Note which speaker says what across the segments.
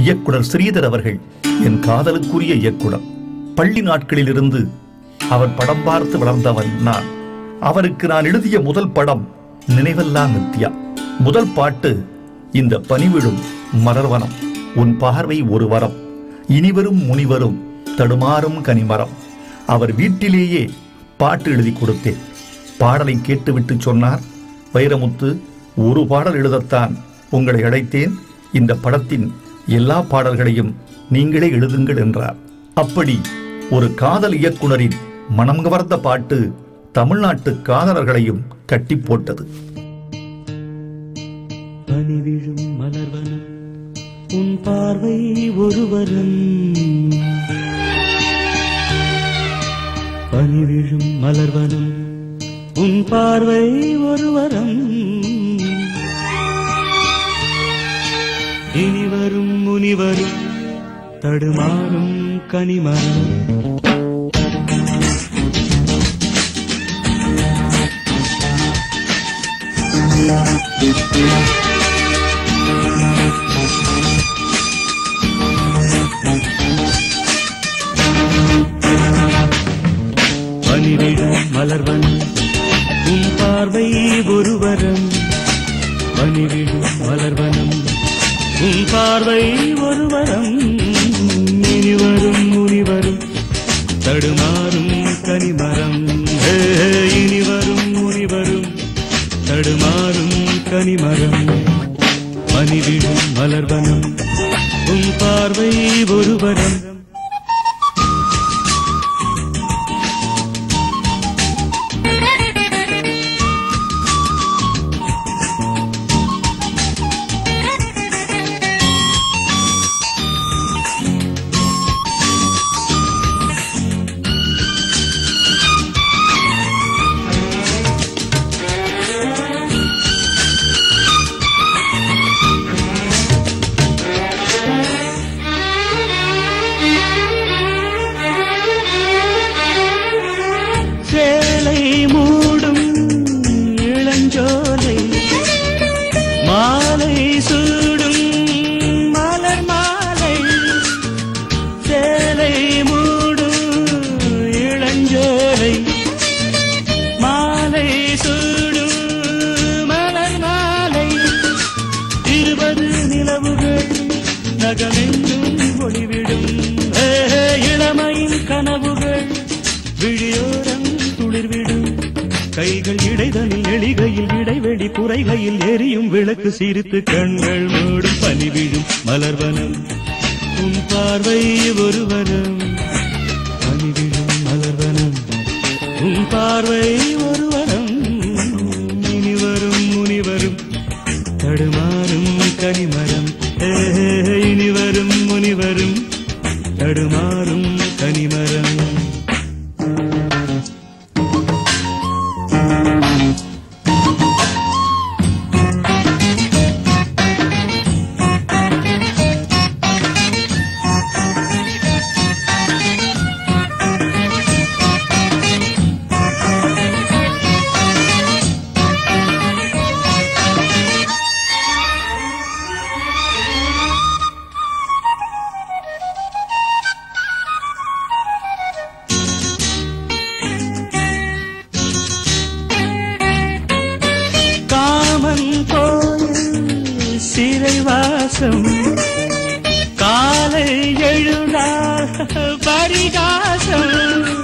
Speaker 1: இயக்குனர் ஸ்ரீதர் அவர்கள் என் காதலுக்குரிய இயக்குனர் பள்ளி நாட்களிலிருந்து அவர் படம் பார்த்து வளர்ந்தவன் நான் அவருக்கு நான் எழுதிய முதல் படம் நினைவெல்லாம் நித்யா முதல் பாட்டு இந்த பனிவிழும் மலர்வனம் உன் பார்வை ஒரு வரம் இனிவரும் முனிவரும் தடுமாறும் கனிமரம் அவர் வீட்டிலேயே பாட்டு எழுதி கொடுத்தேன் பாடலை கேட்டுவிட்டு சொன்னார் வைரமுத்து ஒரு பாடல் எழுதத்தான் உங்களை அழைத்தேன் இந்த படத்தின் எல்லா பாடல்களையும் நீங்களே எழுதுங்கள் என்றார் அப்படி ஒரு காதல் இயக்குனரின் மனம் கவர்ந்த பாட்டு தமிழ்நாட்டு காதலர்களையும் கட்டி போட்டது
Speaker 2: பனிவிழும் மலர்வனம் உன் பார்வை ஒருவரம் பனிவிழும் மலர்வனம் உன் பார்வை ஒருவரம் இனிவரும் முனிவரும் தடுமாறும் கனிமரம் பனிவிழும் மலர்வனம் உன் பார்வை ஒருவரம் பனிவிழும் மலர்வனம் உன் பார்வை ஒருவரம் இனிவரும் முனிவரும் தடுமாறும் கனிமரம் ஹே, ஹே, இனிவரும் முனிவரும் தடுமாறும் கனிமரம் பனிவிழும் மலர்வனம் உன் பார்வை ஒருவரம் சேலை மூடும் இளஞ்சோலை மாலை சூடும் மலர் மாலை சேலை மூடும் இளஞ்சோலை மாலை சூடும் மலர் மாலை இருபது நிலவுகள் நகமெங்கும் ஒளிவிடும் ஏ, இளமையின் கனவுகள் விழியோரம் துளிர்விடும் கைகள் இடைதலில் எளிகையில் இடைவெளி குறைகையில் எரியும் விளக்கு சிரித்து கண்கள் மூடும் பனிவிழும் மலர்வனம் உன் பார்வை ஒருவனம் பனிவிழும் மலர்வனம் உன் பார்வை ஒருவனம் இனிவரும் முனிவரும் தடுமாறும் கனிமரம் ஏ, இனிவரும் முனிவரும் தடுமாறும் கனிமரம் காமன் கோயில் சிறைவாசம் காலை எழுந்தால் பரிகாசம்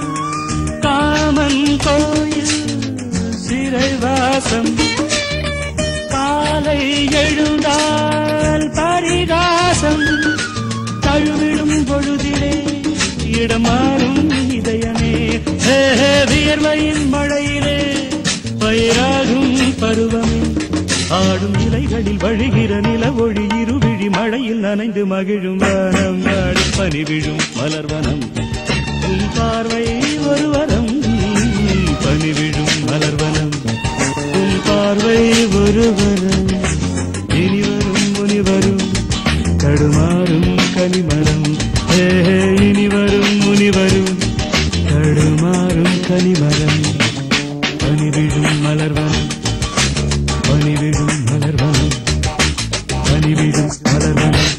Speaker 2: காமன் கோயில் சிறைவாசம் காலை எழுந்தால் பரிகாசம் தழுவிடும் பொழுதிலே இடமாறும் இதயமே ஹே, ஹே, வியர்வையின் மழையிலே பயிராகும் பருவமே ஆடும் இலைகளில் வழிகிற நில ஒளி இருவிழி மழையில் நனைந்து மகிழும் வானம் நாடு பனிவிழும் மலர்வனம் உன் பார்வை ஒருவரம் பனிவிழும் மலர்வனம் உன் பார்வை ஒருவரம் இனிவரும் முனிவரும் தடுமாறும் கனிமரம் ஹே, ஹே, இனிவரும் முனிவரும் தடுமாறும் கனிமரம் பனிவிழும் மலர்வனம் பனிவிழும் மலர்வனம் பனிவிழும் மலர்வனம்